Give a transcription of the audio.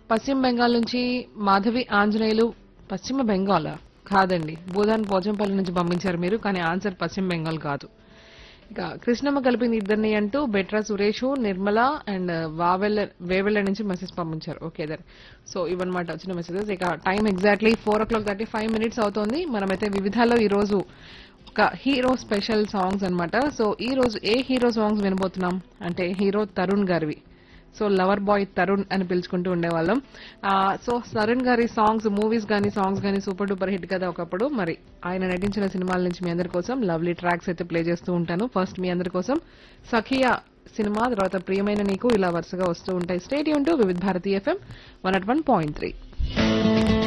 పశ్చిమ బెంగాల్ నుంచి మాధవి ఆంజనేయులు పశ్చిమ బెంగాల్ కాదండి భూదాన్ పోచంపల్లి నుంచి పంపించారు మీరు కానీ ఆన్సర్ పశ్చిమ బెంగాల్ కాదు ఇక కృష్ణమ్మ కలిపింది ఇద్దరిని అంటూ బెట్రా సురేష్ నిర్మల అండ్ వావెల్ల వేవెల్ల నుంచి మెసేజ్ పంపించారు ఓకే దెన్ సో ఇవన్నమాట వచ్చిన మెసేజెస్ ఇక time exactly four o'clock thirty five minutes అవుతోంది మనమైతే వివిధాలో ఈ రోజు ఒక హీరో స్పెషల్ సాంగ్స్ అన్నమాట సో ఈ రోజు ఏ హీరో సాంగ్స్ వినబోతున్నాం అంటే హీరో తరుణ్ గారివి సో లవర్ బాయ్ తరుణ్ అని పిలుచుకుంటూ ఉండేవాళ్ళం ఆ, సో తరుణ్ గారి సాంగ్స్ మూవీస్ గానీ సాంగ్స్ గానీ సూపర్ డూపర్ హిట్ కదా ఒకప్పుడు మరి ఆయన నటించిన సినిమాల నుంచి మీ అందరి కోసం లవ్లీ ట్రాక్స్ అయితే ప్లే చేస్తూ ఉంటాను ఫస్ట్ మీ అందరి కోసం సఖియా సినిమా తర్వాత ప్రియమైన నీకు ఇలా వరుసగా వస్తూ ఉంటాయి stay tuned to Vividh Bharati FM one at one point three